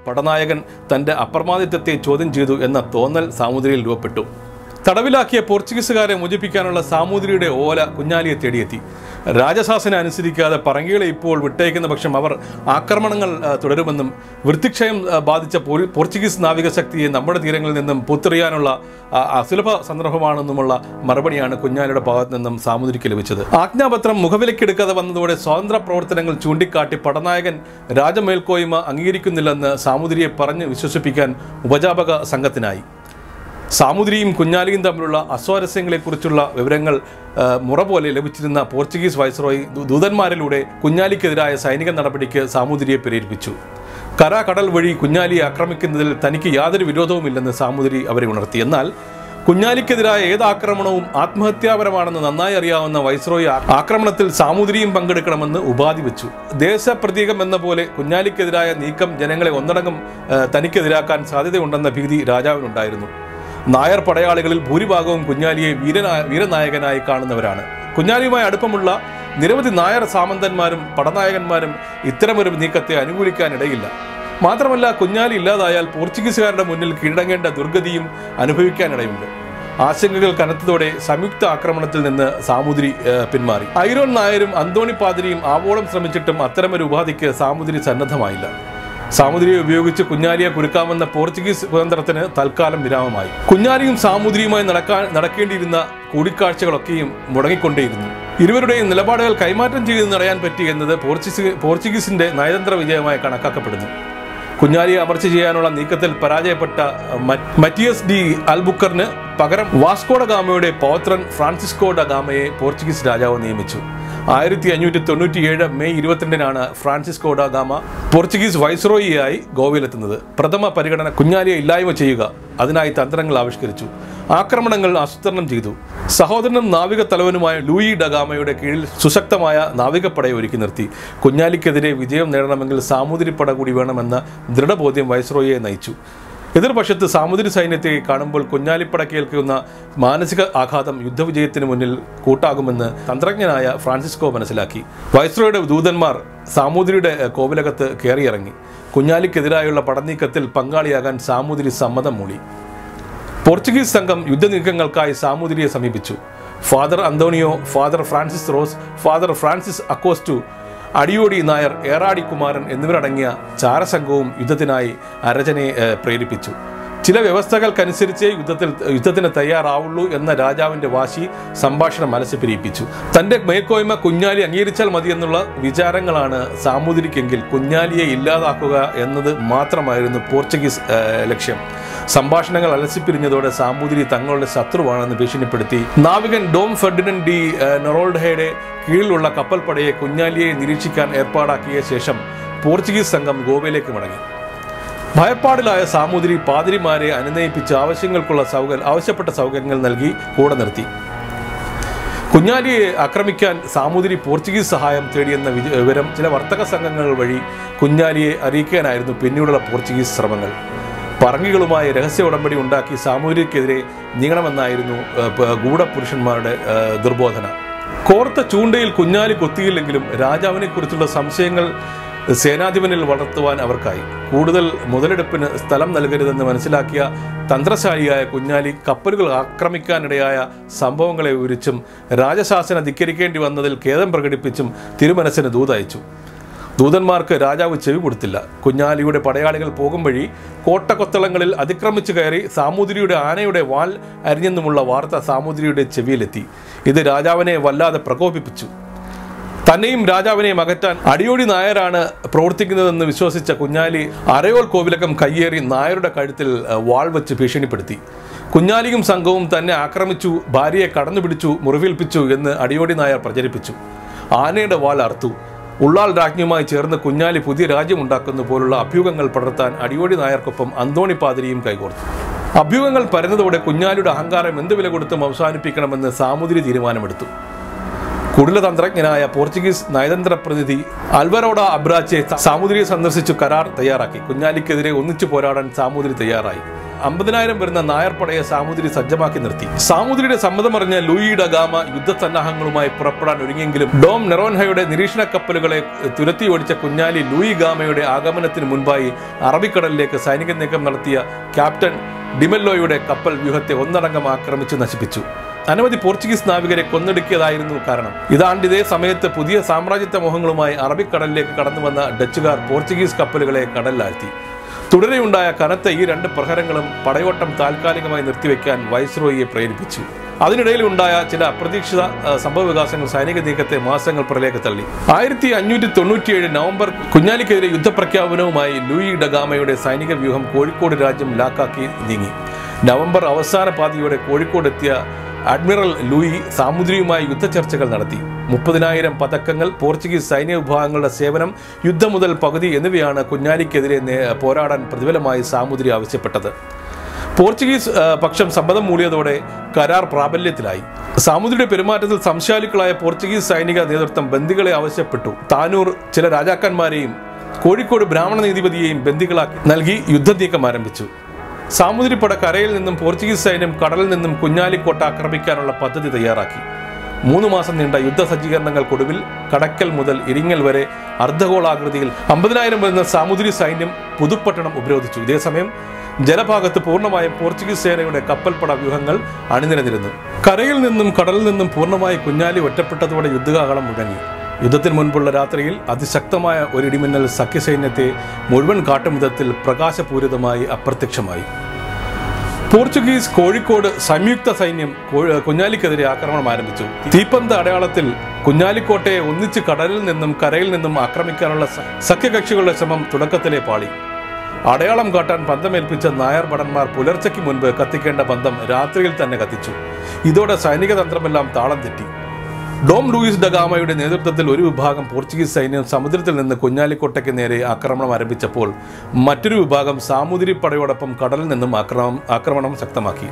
പടനായകൻ തന്റെ അപ്രമാദിത്വത്തെ ചോദ്യം ചെയ്തു എന്ന തോന്നൽ സാമൂതിരിയിൽ രൂപപ്പെട്ടു തടവിലാക്കിയ പോർച്ചുഗീസുകാരെ മോചിപ്പിക്കാനുള്ള സാമൂതിരിയുടെ ഓല കുഞ്ഞാലിയെ തേടിയെത്തി രാജശാസന അനുസരിക്കാതെ പറങ്കികളെ ഇപ്പോൾ വിട്ടയക്കുന്ന പക്ഷം അവർ ആക്രമണങ്ങൾ ആ, തുടരുമെന്നും വൃത്തിക്ഷയം ആ, ബാധിച്ച പോർ- പോർച്ചുഗീസ് നാവികശക്തിയെ നമ്മുടെ തീരങ്ങളിൽ നിന്നും പുത്തെറിയാനുള്ള ആ, അസുലഭ സന്ദർഭമാണെന്നുമുള്ള മറുപടിയാണ് കുഞ്ഞാലിയുടെ ഭാഗത്ത് നിന്നും സാമൂതിരിക്ക് ലഭിച്ചത് ആജ്ഞാപത്രം മുഖവിലക്കെടുക്കാതെ വന്നതോടെ സ്വാതന്ത്ര്യ പ്രവർത്തനങ്ങൾ ചൂണ്ടിക്കാട്ടി പടനായകൻ രാജമേൽക്കോയ്മ അംഗീകരിക്കുന്നില്ലെന്ന് സാമൂതിരിയെ പറഞ്ഞ് വിശ്വസിപ്പിക്കാൻ ഉപജാപക സംഘത്തിനായി സാമുദ്രിയും കുഞ്ഞാലിയും തമ്മിലുള്ള അസ്വാരസ്യങ്ങളെക്കുറിച്ചുള്ള വിവരങ്ങൾ ആ, മുറ പോലെ ലഭിച്ചിരുന്ന പോർച്ചുഗീസ് വൈസ്രോയി ദൂ- ദൂതന്മാരിലൂടെ കുഞ്ഞാലിക്കെതിരായ സൈനിക നടപടിക്ക് സാമൂതിരിയെ പ്രേരിപ്പിച്ചു കര കടൽ വഴി കുഞ്ഞാലിയെ ആക്രമിക്കുന്നതിൽ തനിക്ക് യാതൊരു വിരോധവുമില്ലെന്ന് സാമൂതിരി അവരെ ഉണർത്തി എന്നാൽ കുഞ്ഞാലിക്കെതിരായ ഏത് ആക്രമണവും ആത്മഹത്യാപരമാണെന്ന് നന്നായി അറിയാവുന്ന വൈസ്രോയി ആ- ആക്രമണത്തിൽ സാമൂതിരിയും പങ്കെടുക്കണമെന്ന് ഉപാധി വെച്ചു ദേശപ്രതീകം എന്ന പോലെ കുഞ്ഞാലിക്കെതിരായ നീക്കം ജനങ്ങളെ ഒന്നടങ്കം ആ, തനിക്കെതിരാക്കാൻ സാധ്യതയുണ്ടെന്ന ഭീതി രാജാവിനുണ്ടായിരുന്നു നായർ പടയാളികളിൽ ഭൂരിഭാഗവും കുഞ്ഞാലിയെ വീരനായ വീരനായകനായി കാണുന്നവരാണ് കുഞ്ഞാലിയുമായി അടുപ്പമുള്ള നിരവധി നായർ സാമന്തന്മാരും പടനായകന്മാരും ഇത്തരമൊരു നീക്കത്തെ അനുകൂലിക്കാനിടയില്ല മാത്രമല്ല കുഞ്ഞാലി ഇല്ലാതായാൽ പോർച്ചുഗീസുകാരുടെ മുന്നിൽ കീഴടങ്ങേണ്ട ദുർഗതിയും അനുഭവിക്കാനിടയുണ്ട് ആശങ്കകൾ കനത്തതോടെ സംയുക്ത ആക്രമണത്തിൽ നിന്ന് സാമൂതിരി ഏഹ്, പിന്മാറി ഐരോൺ നായരും അന്തോണി പാതിരിയും ആവോളം ശ്രമിച്ചിട്ടും അത്തരമൊരു ഉപാധിക്ക് സാമൂതിരി സന്നദ്ധമായില്ല സാമുദ്രിയെ ഉപയോഗിച്ച് കുഞ്ഞാലിയെ കുരുക്കാമെന്ന പോർച്ചുഗീസ് കുതന്ത്രത്തിന് തൽക്കാലം വിരാമമായി കുഞ്ഞാലിയും സാമുദ്രിയുമായി നടക്കാൻ നടക്കേണ്ടിയിരുന്ന കൂടിക്കാഴ്ചകളൊക്കെയും മുടങ്ങിക്കൊണ്ടേയിരുന്നു ഇരുവരുടെയും നിലപാടുകൾ കൈമാറ്റം ചെയ്ത് നടയാൻ പറ്റി എന്നത് പോർച്ചുഗീസ് പോർച്ചുഗീസിന്റെ നയതന്ത്ര വിജയമായി കണക്കാക്കപ്പെടുന്നു കുഞ്ഞാലിയെ അമർച്ച ചെയ്യാനുള്ള നീക്കത്തിൽ പരാജയപ്പെട്ട മ- മറ്റിയസ് ഡി അൽബുക്കറിന് പകരം വാസ്കോഡ ഗാമയുടെ പൗത്രൻ ഫ്രാൻസിസ്കോ ഡ ഗാമയെ പോർച്ചുഗീസ് രാജാവ് നിയമിച്ചു ആയിരത്തി അഞ്ഞൂറ്റി തൊണ്ണൂറ്റിയേഴ് മെയ് ഇരുപത്തിരണ്ടിനാണ് ഫ്രാൻസിസ്കോ ഡ ഗാമ പോർച്ചുഗീസ് വൈസ്രോയിയായി ഗോവയിലെത്തുന്നത് പ്രഥമ പരിഗണന കുഞ്ഞാലിയെ ഇല്ലായ്മ ചെയ്യുക അതിനായി തന്ത്രങ്ങൾ ആവിഷ്കരിച്ചു ആക്രമണങ്ങൾ ആസൂത്രണം ചെയ്തു സഹോദരനും നാവിക തലവനുമായ ലൂയി ഡഗാമയുടെ കീഴിൽ സുശക്തമായ നാവികപ്പടയെ ഒരുക്കി നിർത്തി കുഞ്ഞാലിക്കെതിരെ വിജയം നേടണമെങ്കിൽ സാമൂതിരിപ്പട കൂടി വേണമെന്ന ദൃഢബോധ്യം വൈസ്രോയെ നയിച്ചു എതിർപക്ഷത്ത് സാമുദ്രി സൈന്യത്തെ കാണുമ്പോൾ കുഞ്ഞാലിപ്പട കേൾക്കുന്ന മാനസിക ആഘാതം യുദ്ധവിജയത്തിന് മുന്നിൽ കൂട്ടാകുമെന്ന് തന്ത്രജ്ഞനായ ഫ്രാൻസിസ്കോ മനസ്സിലാക്കി വൈസ്രോയുടെ ദൂതന്മാർ സാമൂതിരിയുടെ ഏഹ്, കോവിലകത്ത് കയറിയിറങ്ങി കുഞ്ഞാലിക്കെതിരായുള്ള പടനീക്കത്തിൽ പങ്കാളിയാകാൻ സാമൂതിരി സമ്മതം മൂളി പോർച്ചുഗീസ് സംഘം യുദ്ധനീക്കങ്ങൾക്കായി സാമൂതിരിയെ സമീപിച്ചു father Antonio father Francis Ros father Francis Acosta Adiyodi Nair Eradi Kumaran എന്നിവരടങ്ങിയ ചാരസംഘവും യുദ്ധത്തിനായി അരജനെ ഏഹ്, പ്രേരിപ്പിച്ചു ചില വ്യവസ്ഥകൾക്കനുസരിച്ചേ യുദ്ധത്തിൽ യുദ്ധത്തിന് തയ്യാറാവുള്ളൂ എന്ന രാജാവിന്റെ വാശി സംഭാഷണം മനസ്സിപ്പിരിപ്പിച്ചു തന്റെ മേൽക്കോയ്മ കുഞ്ഞാലി അംഗീകരിച്ചാൽ മതിയെന്നുള്ള വിചാരങ്ങളാണ് സാമൂതിരിക്കെങ്കിൽ കുഞ്ഞാലിയെ ഇല്ലാതാക്കുക എന്നത് മാത്രമായിരുന്നു പോർച്ചുഗീസ് ഏഹ്, ലക്ഷ്യം സംഭാഷണങ്ങൾ അലസിപ്പിരിഞ്ഞതോടെ സാമൂതിരി തങ്ങളുടെ ശത്രുവാണെന്ന് ഭീഷണിപ്പെടുത്തി നാവികൻ ഡോം ഫെർഡിനൻ ഡി ഏഹ്, നൊറോൾഡയുടെ കീഴിലുള്ള കപ്പൽപ്പടയെ കുഞ്ഞാലിയെ നിരീക്ഷിക്കാൻ ഏർപ്പാടാക്കിയ ശേഷം പോർച്ചുഗീസ് സംഘം ഗോവയിലേക്ക് മടങ്ങി ഭയപ്പാടിലായ സാമൂതിരി പാതിരിമാരെ അനുനയിപ്പിച്ച് ആവശ്യങ്ങൾക്കുള്ള സൗകര്യ ആവശ്യപ്പെട്ട സൗകര്യങ്ങൾ നൽകി കൂടെ നിർത്തി കുഞ്ഞാലിയെ ആക്രമിക്കാൻ സാമൂതിരി പോർച്ചുഗീസ് സഹായം തേടിയെന്ന വിജ- വിവരം ചില വർത്തക സംഘങ്ങൾ വഴി കുഞ്ഞാലിയെ അറിയിക്കാനായിരുന്നു പിന്നീടുള്ള പോർച്ചുഗീസ് ശ്രമങ്ങൾ പറങ്കികളുമായി രഹസ്യ ഉടമ്പടി ഉണ്ടാക്കി സാമൂതിരിക്കെതിരെ നീങ്ങണമെന്നായിരുന്നു ഏഹ്, പ- ഗൂഢപുരുഷന്മാരുടെ ഏഹ്, ദുർബോധന കോർത്ത ചൂണ്ടയിൽ കുഞ്ഞാലി കൊത്തിയില്ലെങ്കിലും രാജാവിനെ കുറിച്ചുള്ള സംശയങ്ങൾ സേനാധിപനിൽ വളർത്തുവാൻ അവർക്കായി കൂടുതൽ മുതലെടുപ്പിന് സ്ഥലം നൽകരുതെന്ന് മനസ്സിലാക്കിയ തന്ത്രശാലിയായ കുഞ്ഞാലി കപ്പലുകൾ ആക്രമിക്കാനിടയായ സംഭവങ്ങളെ വിവരിച്ചും രാജശാസന ധിക്കരിക്കേണ്ടി വന്നതിൽ ഖേദം പ്രകടിപ്പിച്ചും തിരുമനസ്സിന് ദൂതയച്ചു ദൂതന്മാർക്ക് രാജാവ് ചെവി കൊടുത്തില്ല കുഞ്ഞാലിയുടെ പടയാളികൾ പോകും വഴി കോട്ടക്കൊത്തളങ്ങളിൽ അതിക്രമിച്ചു കയറി സാമൂതിരിയുടെ ആനയുടെ വാൽ അരിഞ്ഞെന്നുമുള്ള വാർത്ത സാമൂതിരിയുടെ ചെവിയിലെത്തി ഇത് രാജാവിനെ വല്ലാതെ പ്രകോപിപ്പിച്ചു തന്നെയും രാജാവിനെയും അകറ്റാൻ അടിയോടി നായരാണ് പ്രവർത്തിക്കുന്നതെന്ന് വിശ്വസിച്ച കുഞ്ഞാലി അരയോൾ കോവിലകം കയ്യേറി നായരുടെ കഴുത്തിൽ അഹ്, വാൾ വെച്ച് ഭീഷണിപ്പെടുത്തി കുഞ്ഞാലിയും സംഘവും തന്നെ ആക്രമിച്ചു ഭാര്യയെ കടന്നുപിടിച്ചു മുറിവേൽപ്പിച്ചു എന്ന് അടിയോടി നായർ പ്രചരിപ്പിച്ചു ആനയുടെ വാൾ അർത്തു ഉള്ളാൾ രാജ്ഞിയുമായി ചേർന്ന് കുഞ്ഞാലി പുതിയ രാജ്യമുണ്ടാക്കുന്ന പോലുള്ള അഭ്യൂഹങ്ങൾ പടർത്താൻ അടിയോടി നായർക്കൊപ്പം അന്തോണി പാതിരിയും കൈകോർത്തു അഭ്യൂഹങ്ങൾ പരന്നതോടെ കുഞ്ഞാലിയുടെ അഹങ്കാരം എന്ത് വില കൊടുത്തും അവസാനിപ്പിക്കണമെന്ന് സാമുദ്രി തീരുമാനമെടുത്തു കുടിലതന്ത്രജ്ഞനായ പോർച്ചുഗീസ് നയതന്ത്ര പ്രതിനിധി അൽവരോഡ അബ്രാച്ചെ സാമുദ്രിയെ സന്ദർശിച്ചു കരാർ തയ്യാറാക്കി കുഞ്ഞാലിക്കെതിരെ ഒന്നിച്ചു പോരാടാൻ സാമുദ്രി തയ്യാറായി അമ്പതിനായിരം വരുന്ന നായർ പടയെ സാമൂതിരി സജ്ജമാക്കി നിർത്തി സാമൂതിരിയുടെ സമ്മതമറിഞ്ഞ ലൂയി ഡഗാമ യുദ്ധസന്നാഹങ്ങളുമായി പുറപ്പെടാൻ ഒരുങ്ങിയെങ്കിലും ഡോം നെറോൻഹയുടെ നിരീക്ഷണ കപ്പലുകളെ തുരത്തി ഓടിച്ച കുഞ്ഞാലി ലൂയി ഗാമയുടെ ആഗമനത്തിന് മുൻപായി അറബിക്കടലിലേക്ക് സൈനിക നീക്കം നടത്തിയ ക്യാപ്റ്റൻ ഡിമെല്ലോയുടെ കപ്പൽ വ്യൂഹത്തെ ഒന്നടങ്കം ആക്രമിച്ച് നശിപ്പിച്ചു അനവധി പോർച്ചുഗീസ് നാവികരെ കൊന്നൊടുക്കിയതായിരുന്നു കാരണം ഇതാണ്ട് ഇതേ സമയത്ത് പുതിയ സാമ്രാജ്യത്വ മോഹങ്ങളുമായി അറബിക്കടലിലേക്ക് കടന്നു വന്ന ഡച്ചുകാർ പോർച്ചുഗീസ് കപ്പലുകളെ കടലിലാഴ്ത്തി തുടരെയുണ്ടായ കനത്ത ഈ രണ്ട് പ്രഹരങ്ങളും പടയോട്ടം താൽക്കാലികമായി നിർത്തിവെക്കാൻ വൈസ്രോയിയെ പ്രേരിപ്പിച്ചു അതിനിടയിൽ ഉണ്ടായ ചില അപ്രതീക്ഷിത ആ, സംഭവ വികാസങ്ങൾ സൈനിക നീക്കത്തെ മാസങ്ങൾ പുറലേക്ക് തള്ളി ആയിരത്തി അഞ്ഞൂറ്റി തൊണ്ണൂറ്റിയേഴ് നവംബർ കുഞ്ഞാലിക്കെതിരെ യുദ്ധപ്രഖ്യാപനവുമായി ലൂയി ഡഗാമയുടെ സൈനിക വ്യൂഹം കോഴിക്കോട് രാജ്യം ലാക്കാക്കി നീങ്ങി നവംബർ അവസാന പാതിയോടെ കോഴിക്കോട് എത്തിയ അഡ്മിറൽ ലൂയി സാമുദ്രിയുമായി യുദ്ധചർച്ചകൾ നടത്തി മുപ്പതിനായിരം പതക്കങ്ങൾ പോർച്ചുഗീസ് സൈന്യ വിഭാഗങ്ങളുടെ സേവനം യുദ്ധം മുതൽ പകുതി എന്നിവയാണ് കുഞ്ഞാലിക്കെതിരെ നേ- പോരാടാൻ പ്രതിഫലമായി സാമുദ്രി ആവശ്യപ്പെട്ടത് പോർച്ചുഗീസ് ആ, പക്ഷം സമ്മതം മൂടിയതോടെ കരാർ പ്രാബല്യത്തിലായി സാമുദ്രിയുടെ പെരുമാറ്റത്തിൽ സംശയാലുക്കളായ പോർച്ചുഗീസ് സൈനിക നേതൃത്വം ബന്ദികളെ ആവശ്യപ്പെട്ടു താനൂർ ചില രാജാക്കന്മാരെയും കോഴിക്കോട് ബ്രാഹ്മണ നീതിപതിയെയും ബന്ദികളാക്കി നൽകി യുദ്ധനീക്കം ആരംഭിച്ചു സാമുദ്രിപ്പട കരയിൽ നിന്നും പോർച്ചുഗീസ് സൈന്യം കടലിൽ നിന്നും കുഞ്ഞാലിക്കോട്ട ആക്രമിക്കാനുള്ള പദ്ധതി തയ്യാറാക്കി മൂന്ന് മാസം നീണ്ട യുദ്ധ സജ്ജീകരണങ്ങൾക്കൊടുവിൽ കടക്കൽ മുതൽ ഇരിങ്ങൽ വരെ അർദ്ധഗോളാകൃതിയിൽ അമ്പതിനായിരം വരുന്ന സാമുദ്രി സൈന്യം പുതുപ്പട്ടണം ഉപരോധിച്ചു ഇതേസമയം ജലഭാഗത്ത് പൂർണ്ണമായും പോർച്ചുഗീസ് സേനയുടെ കപ്പൽപ്പട വ്യൂഹങ്ങൾ അണിനിരന്നിരുന്നു കരയിൽ നിന്നും കടലിൽ നിന്നും പൂർണ്ണമായി കുഞ്ഞാലി ഒറ്റപ്പെട്ടതോടെ യുദ്ധകാഹളം മുഴങ്ങി യുദ്ധത്തിന് മുൻപുള്ള രാത്രിയിൽ അതിശക്തമായ ഒരു ഇടിമിന്നൽ സഖ്യസൈന്യത്തെ മുഴുവൻ കാട്ടുമുഖത്തിൽ പ്രകാശപൂരിതമായി അപ്രത്യക്ഷമായി പോർച്ചുഗീസ് കോഴിക്കോട് സംയുക്ത സൈന്യം കോ- കുഞ്ഞാലിക്കെതിരെ ആക്രമണം ആരംഭിച്ചു തീപ്പന്ത അടയാളത്തിൽ കുഞ്ഞാലിക്കോട്ടയെ ഒന്നിച്ച് കടലിൽ നിന്നും കരയിൽ നിന്നും ആക്രമിക്കാനുള്ള സ- സഖ്യകക്ഷികളുടെ ശ്രമം തുടക്കത്തിലെ പാളി അടയാളം കാട്ടാൻ പന്തമേൽപ്പിച്ച നായർ ഭടന്മാർ പുലർച്ചയ്ക്ക് മുൻപ് കത്തിക്കേണ്ട ബന്ധം രാത്രിയിൽ തന്നെ കത്തിച്ചു ഇതോടെ സൈനിക തന്ത്രമെല്ലാം താളം തെറ്റി ഡോം ലൂയിസ് ഡഗാമയുടെ നേതൃത്വത്തിൽ ഒരു വിഭാഗം പോർച്ചുഗീസ് സൈന്യം സമുദ്രത്തിൽ നിന്ന് കുഞ്ഞാലിക്കോട്ടയ്ക്ക് നേരെ ആക്രമണം ആരംഭിച്ചപ്പോൾ മറ്റൊരു വിഭാഗം സാമുദ്രി പടയോടൊപ്പം കടലിൽ നിന്നും ആക്രമണം ആക്രമണം ശക്തമാക്കി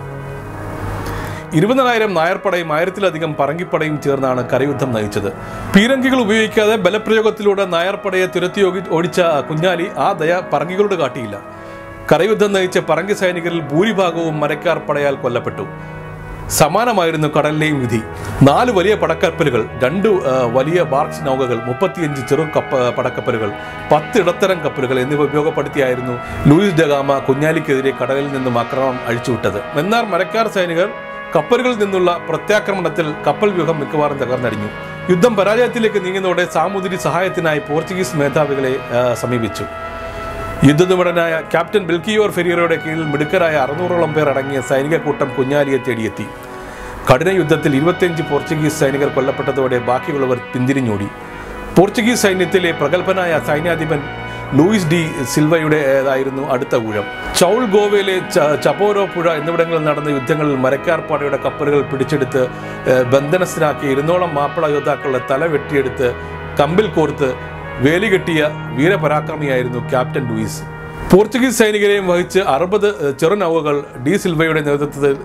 ഇരുപതിനായിരം നായർപ്പടയും ആയിരത്തിലധികം പറങ്കിപ്പടയും ചേർന്നാണ് കരയുദ്ധം നയിച്ചത് പീരങ്കികൾ ഉപയോഗിക്കാതെ ബലപ്രയോഗത്തിലൂടെ നായർപ്പടയെ തുരത്തി ഓടി- ഓടിച്ച കുഞ്ഞാലി ആ ദയ പറങ്കികളോട് കാട്ടിയില്ല കരയുദ്ധം നയിച്ച പറങ്കി സൈനികരിൽ ഭൂരിഭാഗവും മരക്കാർ പടയാൽ കൊല്ലപ്പെട്ടു സമാനമായിരുന്നു കടലിലെയും വിധി നാല് വലിയ പടക്കപ്പലുകൾ രണ്ട് ആ, വലിയ ബാർക്സ് നൗകകൾ മുപ്പത്തിയഞ്ച് ചെറു കപ്പ പടക്കപ്പലുകൾ പത്ത് ഇടത്തരം കപ്പലുകൾ എന്നിവ ഉപയോഗപ്പെടുത്തിയായിരുന്നു ലൂയിസ് ഡഗാമ കുഞ്ഞാലിക്കെതിരെ കടലിൽ നിന്നും ആക്രമണം അഴിച്ചുവിട്ടത് എന്നാൽ മരക്കാർ സൈനികർ കപ്പലുകളിൽ നിന്നുള്ള പ്രത്യാക്രമണത്തിൽ കപ്പൽ വ്യൂഹം മിക്കവാറും തകർന്നടിഞ്ഞു യുദ്ധം പരാജയത്തിലേക്ക് നീങ്ങുന്നതോടെ സാമൂതിരി സഹായത്തിനായി പോർച്ചുഗീസ് മേധാവികളെ ആ, സമീപിച്ചു യുദ്ധനിപുണനായ ക്യാപ്റ്റൻ ബിൽക്കിയോർ ഫെരീറയുടെ കീഴിൽ മിടുക്കരായ അറുന്നൂറോളം പേർ അടങ്ങിയ സൈനിക കൂട്ടം കുഞ്ഞാലിയെ തേടിയെത്തി കഠിന യുദ്ധത്തിൽ ഇരുപത്തിയഞ്ച് പോർച്ചുഗീസ് സൈനികർ കൊല്ലപ്പെട്ടതോടെ ബാക്കിയുള്ളവർ പിന്തിരിഞ്ഞോടി പോർച്ചുഗീസ് സൈന്യത്തിലെ പ്രഗത്ഭനായ സൈന്യാധിപൻ ലൂയിസ് ഡി സിൽവയുടേതായിരുന്നു അടുത്ത ഊഴം ചൗൾ ഗോവയിലെ ച- ചപോരോ പുഴ എന്നിവിടങ്ങളിൽ നടന്ന യുദ്ധങ്ങളിൽ മരക്കാർ പടയുടെ കപ്പലുകൾ പിടിച്ചെടുത്ത് ഏഹ്, ബന്ധനസ്ഥനാക്കി ഇരുന്നോളം മാപ്പിള യോദ്ധാക്കളുടെ തല വെട്ടിയെടുത്ത് കമ്പിൽ കോർത്ത് വേലി കെട്ടിയ വീരപരാക്രമിയായിരുന്നു ക്യാപ്റ്റൻ ലൂയിസ് പോർച്ചുഗീസ് സൈനികരെയും വഹിച്ച് അറുപത് ചെറുനൗകകൾ ഡി സിൽവയുടെ നേതൃത്വത്തിൽ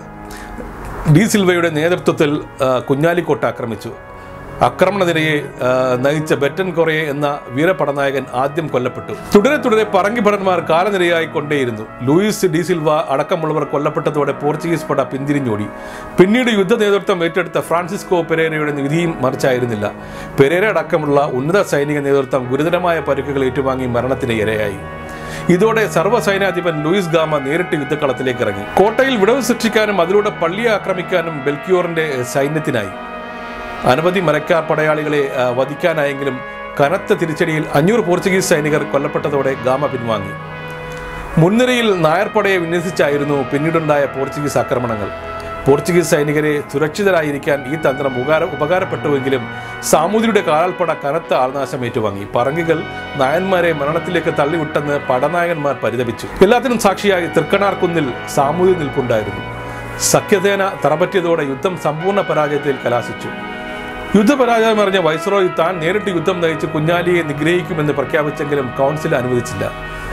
ഡി സിൽവയുടെ നേതൃത്വത്തിൽ ആ, കുഞ്ഞാലിക്കോട്ട ആക്രമിച്ചു ആക്രമണനിരയെ ആ, നയിച്ച ബെറ്റൻ കൊറയെ എന്ന വീരപടനായകൻ ആദ്യം കൊല്ലപ്പെട്ടു തുടരെ തുടരെ പറങ്കി ഭടന്മാർ കാലനിരയായി കൊണ്ടേയിരുന്നു ലൂയിസ് ഡി സിൽവ അടക്കമുള്ളവർ കൊല്ലപ്പെട്ടതോടെ പോർച്ചുഗീസ് പട പിന്തിരിഞ്ഞോടി പിന്നീട് യുദ്ധ നേതൃത്വം ഏറ്റെടുത്ത ഫ്രാൻസിസ്കോ പെരേരയുടെ വിധിയും മറിച്ചായിരുന്നില്ല പെരേര അടക്കമുള്ള ഉന്നത സൈനിക നേതൃത്വം ഗുരുതരമായ പരിക്കുകൾ ഏറ്റുവാങ്ങി മരണത്തിന് ഇരയായി ഇതോടെ സർവ്വസൈനാധിപൻ ലൂയിസ് ഗാമ നേരിട്ട് യുദ്ധക്കളത്തിലേക്ക് ഇറങ്ങി കോട്ടയിൽ വിടവ് സൃഷ്ടിക്കാനും അതിലൂടെ പള്ളിയെ ആക്രമിക്കാനും ബെൽക്കിയോറിന്റെ സൈന്യത്തിനായി അനവധി മരക്കാർ പടയാളികളെ ആ, വധിക്കാനായെങ്കിലും കനത്ത തിരിച്ചടിയിൽ അഞ്ഞൂറ് പോർച്ചുഗീസ് സൈനികർ കൊല്ലപ്പെട്ടതോടെ ഗാമ പിൻവാങ്ങി മുൻനിരയിൽ നായർപ്പടയെ വിന്യസിച്ചായിരുന്നു പിന്നീടുണ്ടായ പോർച്ചുഗീസ് ആക്രമണങ്ങൾ പോർച്ചുഗീസ് സൈനികരെ സുരക്ഷിതരായിരിക്കാൻ ഈ തന്ത്രം ഉപകാര ഉപകാരപ്പെട്ടുവെങ്കിലും സാമൂതിരിയുടെ കാലാൽപ്പട കനത്ത ആൾനാശം ഏറ്റുവാങ്ങി പറങ്കികൾ നായന്മാരെ മരണത്തിലേക്ക് തള്ളിവിട്ടെന്ന് പടനായകന്മാർ പരിതപിച്ചു എല്ലാത്തിനും സാക്ഷിയായി തൃക്കണാർക്കുന്നിൽ സാമൂതിരി നിൽപ്പുണ്ടായിരുന്നു സഖ്യസേന തറപറ്റിയതോടെ യുദ്ധം സമ്പൂർണ്ണ പരാജയത്തിൽ കലാശിച്ചു യുദ്ധപരാജയം അറിഞ്ഞ വൈസ്രോയ് താൻ നേരിട്ട് യുദ്ധം നയിച്ച് കുഞ്ഞാലിയെ നിഗ്രഹിക്കുമെന്ന് പ്രഖ്യാപിച്ചെങ്കിലും കൗൺസിൽ അനുവദിച്ചില്ല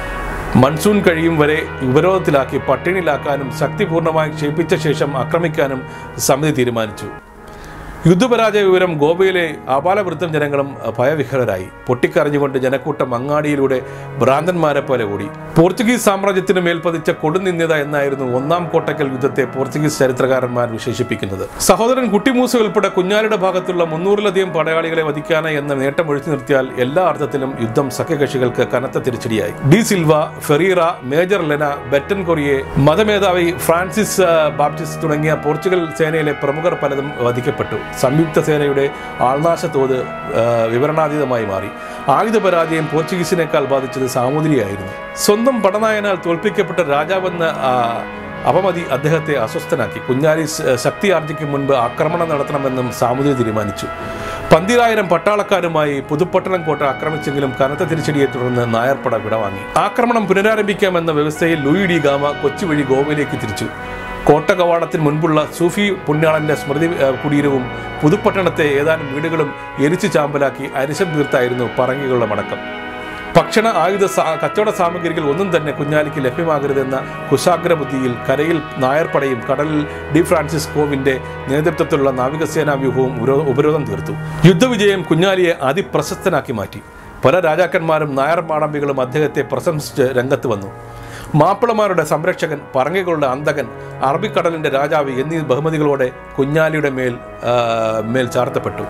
മൺസൂൺ കഴിയും വരെ ഉപരോധത്തിലാക്കി പട്ടിണിയിലാക്കാനും ശക്തിപൂർണ്ണമായി ക്ഷയിപ്പിച്ച ശേഷം ആക്രമിക്കാനും സമിതി തീരുമാനിച്ചു യുദ്ധപരാജയ വിവരം ഗോവയിലെ ആപാലവൃദ്ധം ജനങ്ങളും ഭയവിഹ്വലരായി പൊട്ടിക്കരഞ്ഞുകൊണ്ട് ജനക്കൂട്ടം അങ്ങാടിയിലൂടെ ഭ്രാന്തന്മാരെ പോലെ ഓടി പോർച്ചുഗീസ് സാമ്രാജ്യത്തിന് മേൽ പതിച്ച കൊടുനിന്യത എന്നായിരുന്നു ഒന്നാം കോട്ടക്കൽ യുദ്ധത്തെ പോർച്ചുഗീസ് ചരിത്രകാരന്മാർ വിശേഷിപ്പിക്കുന്നത് സഹോദരൻ കുട്ടിമൂസ ഉൾപ്പെടെ കുഞ്ഞാലിയുടെ ഭാഗത്തുള്ള മുന്നൂറിലധികം പടയാളികളെ വധിക്കാനായി എന്ന നേട്ടം ഒഴിച്ചു നിർത്തിയാൽ എല്ലാ അർത്ഥത്തിലും യുദ്ധം സഖ്യകക്ഷികൾക്ക് കനത്ത തിരിച്ചടിയായി ഡി സിൽവ ഫെറീറ മേജർ ലെന ബെറ്റൻ കൊറിയെ മതമേധാവി ഫ്രാൻസിസ് ആ, ബാപ്റ്റിസ്റ്റ് തുടങ്ങിയ പോർച്ചുഗൽ സേനയിലെ പ്രമുഖർ പലതും വധിക്കപ്പെട്ടു സംയുക്ത സേനയുടെ ആൾനാശ തോത് ആ, വിവരണാതീതമായി മാറി ആയുധ പരാജയം പോർച്ചുഗീസിനേക്കാൾ ബാധിച്ചത് സാമൂതിരിയായിരുന്നു സ്വന്തം പടനായനാൽ തോൽപ്പിക്കപ്പെട്ട രാജാവെന്ന ആ, അപമതി അദ്ദേഹത്തെ അസ്വസ്ഥനാക്കി കുഞ്ഞാലി ശ- ശക്തി ആർജിക്കും മുൻപ് ആക്രമണം നടത്തണമെന്നും സാമുദ്രി തീരുമാനിച്ചു പന്തിരായിരം പട്ടാളക്കാരുമായി പുതുപ്പട്ടണം കോട്ട ആക്രമിച്ചെങ്കിലും കനത്ത തിരിച്ചടിയെ തുടർന്ന് നായർപ്പട വിടവാങ്ങി ആക്രമണം പുനരാരംഭിക്കാമെന്ന വ്യവസ്ഥയിൽ ലൂയി ഡി ഗാമ കൊച്ചി വഴി ഗോവയിലേക്ക് തിരിച്ചു കോട്ട കവാടത്തിന് മുൻപുള്ള സൂഫി പുണ്യാളന്റെ സ്മൃതി ഏഹ്, കുടീരവും പുതുപ്പട്ടണത്തെ ഏതാനും വീടുകളും എരിച്ചു ചാമ്പലാക്കി അരിശം തീർത്തായിരുന്നു പറങ്കികളുടെ മടക്കം ഭക്ഷണ ആയുധ സാ- കച്ചവട സാമഗ്രികൾ ഒന്നും തന്നെ കുഞ്ഞാലിക്ക് ലഭ്യമാകരുതെന്ന കുശാഗ്ര ബുദ്ധിയിൽ കരയിൽ നായർപ്പടയും കടലിൽ ഡി ഫ്രാൻസിസ്കോവിന്റെ നേതൃത്വത്തിലുള്ള നാവികസേനാ വ്യൂഹവും ഉപരോ- ഉപരോധം തീർത്തു യുദ്ധവിജയം കുഞ്ഞാലിയെ അതിപ്രശസ്തനാക്കി മാറ്റി പല രാജാക്കന്മാരും നായർ മാടമ്പികളും അദ്ദേഹത്തെ പ്രശംസിച്ച് രംഗത്ത് വന്നു മാപ്പിളമാരുടെ സംരക്ഷകൻ പറങ്ങകളുടെ അന്തകൻ അറബിക്കടലിന്റെ രാജാവ് എന്നീ ബഹുമതികളോടെ കുഞ്ഞാലിയുടെ മേൽ ആ, മേൽ ചാർത്തപ്പെട്ടു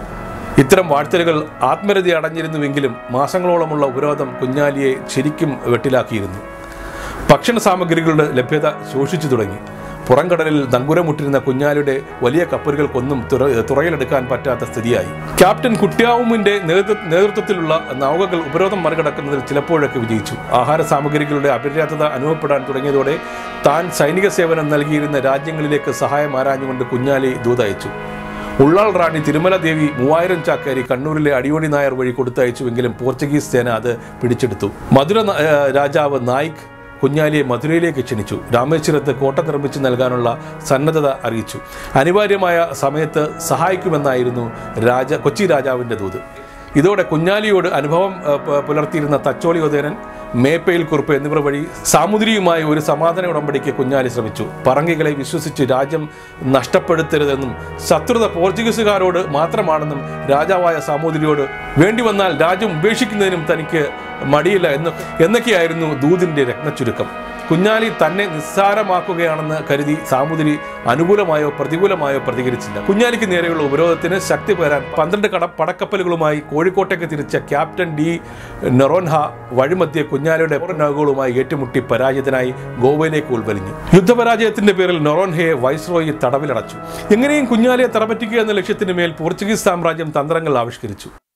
ഇത്തരം വാഴ്ത്തലുകൾ ആത്മരതി അടഞ്ഞിരുന്നുവെങ്കിലും മാസങ്ങളോളമുള്ള ഉപരോധം കുഞ്ഞാലിയെ ശരിക്കും വെട്ടിലാക്കിയിരുന്നു ഭക്ഷണ സാമഗ്രികളുടെ ലഭ്യത ശോഷിച്ചു തുടങ്ങി പുറംകടലിൽ നങ്കുരമുട്ടിരുന്ന കുഞ്ഞാലിയുടെ വലിയ കപ്പലുകൾക്കൊന്നും തുറ തുറയിലെടുക്കാൻ പറ്റാത്ത സ്ഥിതിയായി ക്യാപ്റ്റൻ കുട്യാവുമിന്റെ നേതൃ നേതൃത്വത്തിലുള്ള നൗകകൾ ഉപരോധം മറികടക്കുന്നതിൽ ചിലപ്പോഴൊക്കെ വിജയിച്ചു ആഹാര സാമഗ്രികളുടെ അപര്യാപ്തത അനുഭവപ്പെടാൻ തുടങ്ങിയതോടെ താൻ സൈനിക സേവനം നൽകിയിരുന്ന രാജ്യങ്ങളിലേക്ക് സഹായം ആരാഞ്ഞുകൊണ്ട് കുഞ്ഞാലി ദൂതയച്ചു ഉള്ളാൾ റാണി തിരുമല ദേവി മൂവായിരം ചാക്കാരി കണ്ണൂരിലെ അടിയോടി നായർ വഴി കൊടുത്തയച്ചുവെങ്കിലും പോർച്ചുഗീസ് സേന അത് പിടിച്ചെടുത്തു മധുര ന- ഏഹ് രാജാവ് നായിക് കുഞ്ഞാലിയെ മധുരയിലേക്ക് ക്ഷണിച്ചു രാമേശ്വരത്ത് കോട്ട നിർമ്മിച്ചു നൽകാനുള്ള സന്നദ്ധത അറിയിച്ചു അനിവാര്യമായ സമയത്ത് സഹായിക്കുമെന്നായിരുന്നു രാജ കൊച്ചി രാജാവിൻ്റെ ദൂത് ഇതോടെ കുഞ്ഞാലിയോട് അനുഭവം ഏഹ്, പ- പുലർത്തിയിരുന്ന തച്ചോളി ഉദയനൻ മേപ്പയിൽ കുറുപ്പ് എന്നിവർ വഴി സാമുദ്രിയുമായി ഒരു സമാധാന ഉടമ്പടിക്ക് കുഞ്ഞാലി ശ്രമിച്ചു പറങ്കികളെ വിശ്വസിച്ച് രാജ്യം നഷ്ടപ്പെടുത്തരുതെന്നും ശത്രുത പോർച്ചുഗീസുകാരോട് മാത്രമാണെന്നും രാജാവായ സാമൂതിരിയോട് വേണ്ടി വന്നാൽ രാജ്യം ഉപേക്ഷിക്കുന്നതിനും തനിക്ക് മടിയില്ല എന്ന് എന്നൊക്കെയായിരുന്നു ദൂതിന്റെ രത്നച്ചുരുക്കം കുഞ്ഞാലി തന്നെ നിസ്സാരമാക്കുകയാണെന്ന് കരുതി സാമൂതിരി അനുകൂലമായോ പ്രതികൂലമായോ പ്രതികരിച്ചില്ല കുഞ്ഞാലിക്ക് നേരെയുള്ള ഉപരോധത്തിന് ശക്തി പകരാൻ പന്ത്രണ്ട് കട പടക്കപ്പലുകളുമായി കോഴിക്കോട്ടേക്ക് തിരിച്ച ക്യാപ്റ്റൻ ഡി നൊറോൻഹ വഴിമധ്യ കുഞ്ഞാലിയുടെ നൗകകളുമായി ഏറ്റുമുട്ടി പരാജിതനായി ഗോവയിലേക്ക് ഉൾവലിഞ്ഞു യുദ്ധപരാജയത്തിന്റെ പേരിൽ നൊറോൻഹയെ വൈസ്രോയി തടവിലടച്ചു എങ്ങനെയും കുഞ്ഞാലിയെ തറപറ്റിക്കുക എന്ന ലക്ഷ്യത്തിന് മേൽ പോർച്ചുഗീസ് സാമ്രാജ്യം തന്ത്രങ്ങൾ ആവിഷ്കരിച്ചു